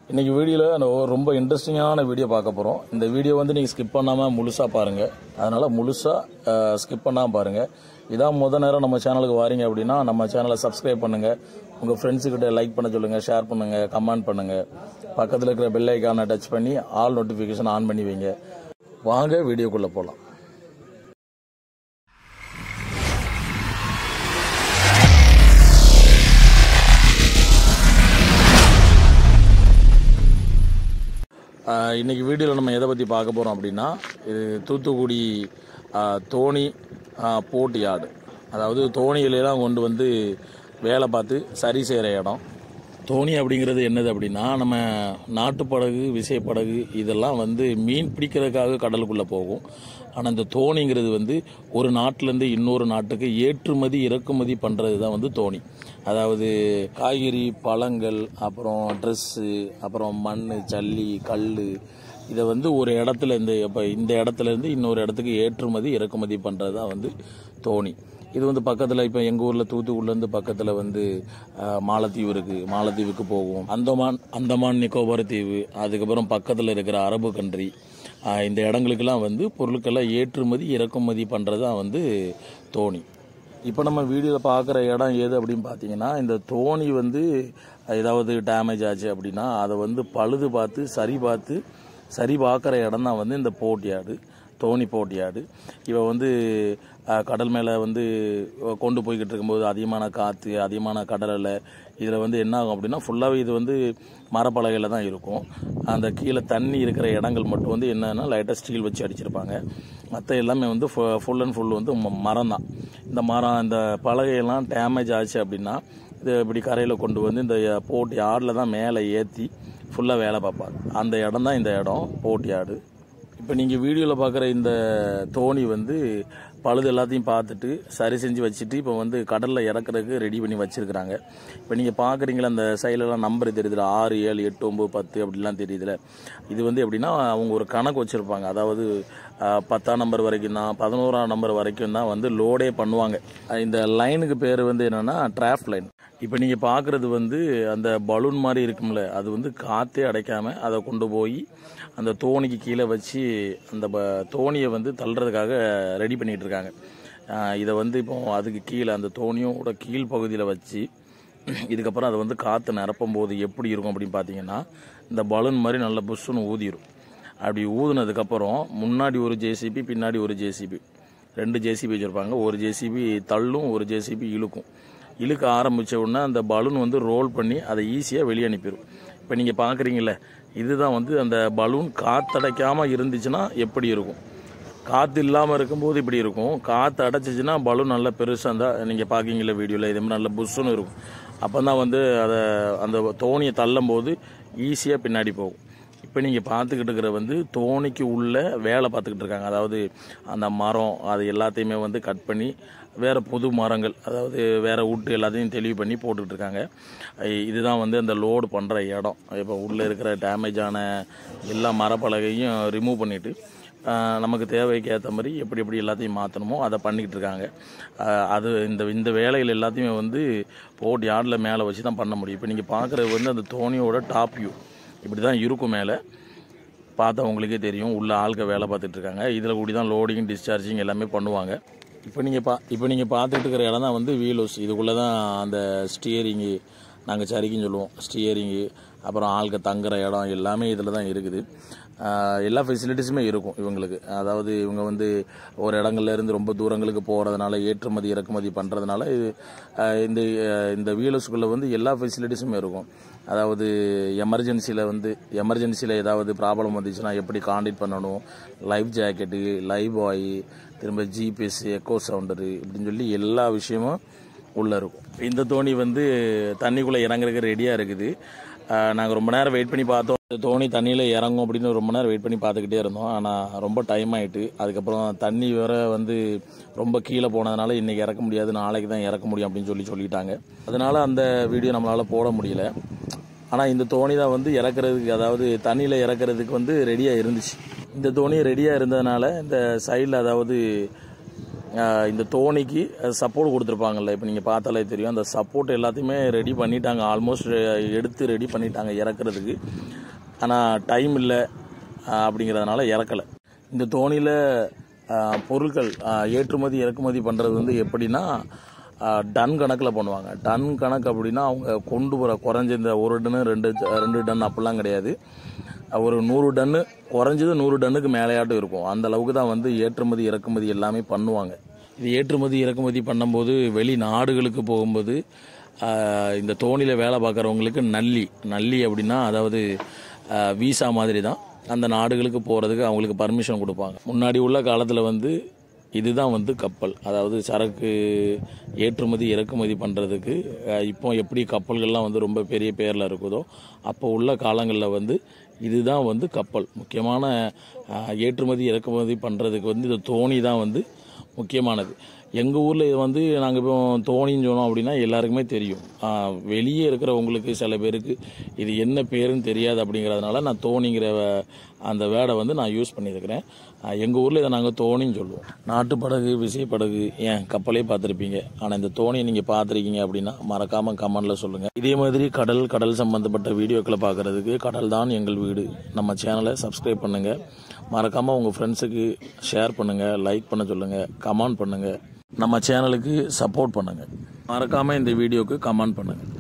இன்னைக்கு வீடியோவில் ரொம்ப இன்ட்ரெஸ்டிங்கான வீடியோ பார்க்க போகிறோம் இந்த வீடியோ வந்து நீங்கள் ஸ்கிப் பண்ணாமல் முழுசாக பாருங்கள் அதனால் முழுசாக ஸ்கிப் பண்ணாமல் பாருங்கள் இதான் முத நேரம் நம்ம சேனலுக்கு வாரீங்க அப்படின்னா நம்ம சேனலை சப்ஸ்கிரைப் பண்ணுங்கள் உங்கள் ஃப்ரெண்ட்ஸுக்கிட்ட லைக் பண்ண சொல்லுங்கள் ஷேர் பண்ணுங்கள் கமெண்ட் பண்ணுங்கள் பக்கத்தில் இருக்கிற பெல் ஐக்கானை டச் பண்ணி ஆல் நோட்டிஃபிகேஷன் ஆன் பண்ணி வைங்க வாங்க வீடியோக்குள்ளே போகலாம் ஆஹ் இன்னைக்கு வீடியோவில் நம்ம எதை பற்றி பார்க்க போகிறோம் அப்படின்னா இது தூத்துக்குடி ஆஹ் தோணி ஆஹ் போட் யார்டு அதாவது தோணிகளெல்லாம் கொண்டு வந்து வேலை பார்த்து சரி செய்கிற இடம் தோணி அப்படிங்கிறது என்னது அப்படின்னா நம்ம நாட்டுப்படகு விசைப்படகு இதெல்லாம் வந்து மீன் பிடிக்கிறதுக்காக கடலுக்குள்ளே போகும் ஆனால் இந்த தோணிங்கிறது வந்து ஒரு நாட்டிலேருந்து இன்னொரு நாட்டுக்கு ஏற்றுமதி இறக்குமதி பண்ணுறது தான் வந்து தோணி அதாவது காய்கறி பழங்கள் அப்புறம் ட்ரெஸ்ஸு அப்புறம் மண் ஜல்லி கல் இதை வந்து ஒரு இடத்துல இருந்து இப்போ இந்த இடத்துல இருந்து இன்னொரு இடத்துக்கு ஏற்றுமதி இறக்குமதி பண்ணுறது தான் வந்து தோணி இது வந்து பக்கத்தில் இப்போ எங்கள் ஊரில் தூத்துக்குடிலேருந்து பக்கத்தில் வந்து அஹ், மாலத்தீவு இருக்குது மாலத்தீவுக்கு போகும் அந்தமான் அந்தமான் நிக்கோபார் தீவு அதுக்கப்புறம் பக்கத்தில் இருக்கிற அரபு கண்ட்ரி அஹ், இந்த இடங்களுக்கெல்லாம் வந்து பொருட்களை ஏற்றுமதி இறக்குமதி பண்ணுறது தான் வந்து தோணி இப்போ நம்ம வீடியோவில் பார்க்குற இடம் எது அப்படின்னு பார்த்தீங்கன்னா இந்த தோணி வந்து ஏதாவது டேமேஜ் ஆச்சு அப்படின்னா அதை வந்து பழுது பார்த்து சரி பார்த்து சரி பார்க்குற இடம் தான் வந்து இந்த போட்டியாடு தோணி போட்டியாடு இவ வந்து அஹ், கடல் மேலே வந்து கொண்டு போய்கிட்டு இருக்கும்போது அதிகமான காற்று அதிகமான கடல் அலை இதில் வந்து என்ன ஆகும் அப்படின்னா ஃபுல்லாகவே இது வந்து மரப்பலகையில் தான் இருக்கும் அந்த கீழே தண்ணி இருக்கிற இடங்கள் மட்டும் வந்து என்னன்னா லைட்டாக ஸ்டீல் வச்சு அடிச்சிருப்பாங்க மற்ற எல்லாமே வந்து ஃபுல் அண்ட் ஃபுல் வந்து மரம் தான் இந்த மரம் இந்த பலகையெல்லாம் டேமேஜ் ஆச்சு அப்படின்னா இது இப்படி கரையில் கொண்டு வந்து இந்த போட்டி யார்டில் தான் மேலே ஏற்றி ஃபுல்லாக வேலை பார்ப்பாங்க அந்த இடம் தான் இந்த இடம் போட்டி ஆடு இப்போ நீங்கள் வீடியோவில் பார்க்குற இந்த தோணி வந்து பழுது எல்லாத்தையும் பார்த்துட்டு சரி செஞ்சு வச்சுட்டு இப்போ வந்து கடலில் இறக்குறதுக்கு ரெடி பண்ணி வச்சுருக்குறாங்க இப்போ நீங்கள் பார்க்குறீங்களா அந்த சைட்லலாம் நம்பர் தெரியுதுல ஆறு ஏழு எட்டு ஒம்பது பத்து அப்படிலாம் தெரியுதுல இது வந்து எப்படின்னா அவங்க ஒரு கணக்கு வச்சுருப்பாங்க அதாவது அஹ், பத்தாம் நம்பர் வரைக்கும் தான் பதினோராம் நம்பர் வரைக்கும் தான் வந்து லோடே பண்ணுவாங்க அஹ், இந்த லைனுக்கு பேர் வந்து என்னென்னா டிராஃப்ட் லைன் இப்போ நீங்கள் பார்க்குறது வந்து அந்த பலூன் மாதிரி இருக்கும்ல அது வந்து காற்றே அடைக்காமல் அதை கொண்டு போய் அந்த தோணிக்கு கீழே வச்சு அந்த ப- தோணியை வந்து தள்ளுறதுக்காக ரெடி பண்ணிட்டு இருக்காங்க ஆஹ் இதை வந்து இப்போ அதுக்கு கீழே அந்த தோணியோட கீழ் பகுதியில் வச்சு இதுக்கப்புறம் அதை வந்து காற்று நிரப்பும் போது எப்படி இருக்கும் அப்படின்னு பார்த்தீங்கன்னா இந்த பலூன் மாதிரி நல்ல புஷ்ஷுன்னு ஊதிரும் அப்படி ஊதுனதுக்கப்புறம் முன்னாடி ஒரு ஜேசிபி பின்னாடி ஒரு ஜேசிபி ரெண்டு ஜேசிபி வச்சுருப்பாங்க ஒரு ஜேசிபி தள்ளும் ஒரு ஜேசிபி இழுக்கும் இழுக்க ஆரம்பித்த உடனே அந்த பலூன் வந்து ரோல் பண்ணி அதை ஈஸியாக வெளியே அனுப்பிடும் இப்போ நீங்கள் பார்க்குறீங்களே இதுதான் வந்து அந்த பலூன் காத்தடைக்காமல் இருந்துச்சுன்னா எப்படி இருக்கும் காற்று இல்லாமல் இருக்கும்போது இப்படி இருக்கும் காற்று அடைச்சிச்சுன்னா பலூன் நல்லா பெருசாக இருந்தால் நீங்கள் பார்க்கிங்களே வீடியோவில் இதே மாதிரி நல்ல புஷ்ஷுன்னு இருக்கும் அப்போ தான் வந்து அதை அந்த தோணியை தள்ளும் போது ஈஸியாக பின்னாடி போகும் இப்போ நீங்கள் பார்த்துக்கிட்டு இருக்கிற வந்து தோணிக்கு உள்ள வேலை பார்த்துக்கிட்டு இருக்காங்க அதாவது அந்த மரம் அது எல்லாத்தையுமே வந்து கட் பண்ணி வேறு புது மரங்கள் அதாவது வேறு விட்டு எல்லாத்தையும் தெளிவு பண்ணி போட்டுக்கிட்டு இருக்காங்க ஐ- இதுதான் வந்து அந்த லோடு பண்ணுற இடம் இப்போ உள்ளே இருக்கிற டேமேஜான எல்லா மரப்பலகையும் ரிமூவ் பண்ணிவிட்டு நமக்கு தேவைக்கு ஏற்ற மாதிரி எப்படி எப்படி எல்லாத்தையும் மாற்றணுமோ அதை பண்ணிக்கிட்டு இருக்காங்க ஆஹ் அது இந்த இந்த வேலைகள் எல்லாத்தையுமே வந்து போட் யார்டில் மேலே வச்சு தான் பண்ண முடியும் இப்போ நீங்கள் பார்க்குறது வந்து அந்த தோணியோட டாப் வியூ இப்படி தான் இருக்கும் மேலே பார்த்தா உங்களுக்கே தெரியும் உள்ள ஆள்க வேலை பார்த்துட்டு இருக்காங்க இதில் கூடி தான் லோடிங் டிஸ்சார்ஜிங் எல்லாமே பண்ணுவாங்க இப்போ நீங்கள் பா இப்போ நீங்கள் பார்த்துட்டு இருக்கிற இடம் தான் வந்து வீலோஸ் இதுக்குள்ளே தான் அந்த ஸ்டியரிங்கு நாங்கள் சரிக்குன்னு சொல்லுவோம் ஸ்டியரிங்கு அப்புறம் ஆள்க தங்குற இடம் எல்லாமே இதில் தான் இருக்குது ஆஹ் எல்லா ஃபெசிலிட்டிஸுமே இருக்கும் இவங்களுக்கு அதாவது இவங்க வந்து ஒரு இடங்கள்ல இருந்து ரொம்ப தூரங்களுக்கு போகிறதுனால ஏற்றுமதி இறக்குமதி பண்ணுறதுனால இது ஆஹ் இந்த ஆஹ் இந்த வீலர்ஸுக்குள்ளே வந்து எல்லா ஃபெசிலிட்டிஸுமே இருக்கும் அதாவது எமர்ஜென்சியில் வந்து எமர்ஜென்சியில் ஏதாவது ப்ராப்ளம் வந்துச்சுன்னா எப்படி காண்டாக்ட் பண்ணணும் லைஃப் ஜாக்கெட்டு லைவ் பாய் திரும்ப ஜிபிஎஸ் எக்கோ சவுண்டரு இப்படின்னு சொல்லி எல்லா விஷயமும் உள்ளே இருக்கும் இந்த தோணி வந்து தண்ணிக்குள்ளே இறங்குறதுக்கு ரெடியாக இருக்குது நாங்கள் ரொம்ப நேரம் வெயிட் பண்ணி பார்த்தோம் இந்த தோணி தண்ணியில் இறங்கும் அப்படின்னு ரொம்ப நேரம் வெயிட் பண்ணி பார்த்துக்கிட்டே இருந்தோம் ஆனால் ரொம்ப டைம் ஆயிட்டு அதுக்கப்புறம் தண்ணி வேற வந்து ரொம்ப கீழே போனதுனால இன்னைக்கு இறக்க முடியாது நாளைக்கு தான் இறக்க முடியும் அப்படின்னு சொல்லி சொல்லிட்டாங்க அதனால அந்த வீடியோ நம்மளால் போட முடியல ஆனால் இந்த தோணி தான் வந்து இறக்குறதுக்கு அதாவது தண்ணியில் இறக்குறதுக்கு வந்து ரெடியாக இருந்துச்சு இந்த தோணி ரெடியாக இருந்ததுனால இந்த சைடில் அதாவது ஆஹ் இந்த தோணிக்கு சப்போர்ட் கொடுத்துருப்பாங்கல்ல இப்போ நீங்கள் பார்த்தாலே தெரியும் அந்த சப்போர்ட் எல்லாத்தையுமே ரெடி பண்ணிட்டாங்க ஆல்மோஸ்ட் எடுத்து ரெடி பண்ணிட்டாங்க இறக்குறதுக்கு ஆனால் டைம் இல்லை ஆஹ் அப்படிங்கிறதுனால இறக்கலை இந்த தோணியில் பொருட்கள் ஆஹ் ஏற்றுமதி இறக்குமதி பண்ணுறது வந்து எப்படின்னா ஆஹ் டன் கணக்கில் பண்ணுவாங்க டன் கணக்கு அப்படின்னா அவங்க கொண்டு போகிற குறைஞ்ச இந்த ஒரு டன்னு ரெண்டு ரெண்டு டன் அப்படிலாம் கிடையாது ஒரு நூறு டன்னு குறைஞ்சது நூறு டன்னுக்கு மேலேயாட்டும் இருக்கும் அந்த அளவுக்கு தான் வந்து ஏற்றுமதி இறக்குமதி எல்லாமே பண்ணுவாங்க இது ஏற்றுமதி இறக்குமதி பண்ணும்போது வெளி நாடுகளுக்கு போகும்போது ஆஹ், இந்த தோணியில் வேலை பார்க்குறவங்களுக்கு நல்லி நல்லி அப்படின்னா அதாவது வீசா மாதிரி தான் அந்த நாடுகளுக்கு போகிறதுக்கு அவங்களுக்கு பர்மிஷன் கொடுப்பாங்க முன்னாடி உள்ள காலத்தில் வந்து இதுதான் வந்து கப்பல் அதாவது சரக்கு ஏற்றுமதி இறக்குமதி பண்ணுறதுக்கு இப்போ எப்படி கப்பல்கள்லாம் வந்து ரொம்ப பெரிய பேரில் இருக்குதோ அப்போ உள்ள காலங்களில் வந்து இதுதான் வந்து கப்பல் முக்கியமான அஹ், ஏற்றுமதி இறக்குமதி பண்ணுறதுக்கு வந்து இந்த தோணி தான் வந்து முக்கியமானது எங்கள் ஊரில் இது வந்து நாங்கள் இப்போ தோணின்னு சொன்னோம் அப்படின்னா எல்லாருக்குமே தெரியும் ஆஹ், வெளியே இருக்கிறவங்களுக்கு சில பேருக்கு இது என்ன பேருன்னு தெரியாது அப்படிங்கிறதுனால நான் தோணிங்கிற வ- அந்த வேர்டை வந்து நான் யூஸ் பண்ணியிருக்கிறேன் எங்கள் ஊரில் இதை நாங்கள் தோணின்னு சொல்லுவோம் நாட்டு படகு விசைப்படகு ஏன் கப்பலே பார்த்துருப்பீங்க ஆனால் இந்த தோணியை நீங்கள் பார்த்துருக்கீங்க அப்படின்னா மறக்காமல் கமெண்டில் சொல்லுங்கள் இதே மாதிரி கடல் கடல் சம்மந்தப்பட்ட வீடியோக்களை பார்க்குறதுக்கு கடல் தான் எங்கள் வீடு நம்ம சேனலை சப்ஸ்கிரைப் பண்ணுங்கள் மறக்காமல் உங்கள் ஃப்ரெண்ட்ஸுக்கு ஷேர் பண்ணுங்கள் லைக் பண்ண சொல்லுங்கள் கமெண்ட் பண்ணுங்கள் நம்ம சேனலுக்கு சப்போர்ட் பண்ணுங்கள் மறக்காமல் இந்த வீடியோக்கு கமெண்ட் பண்ணுங்கள்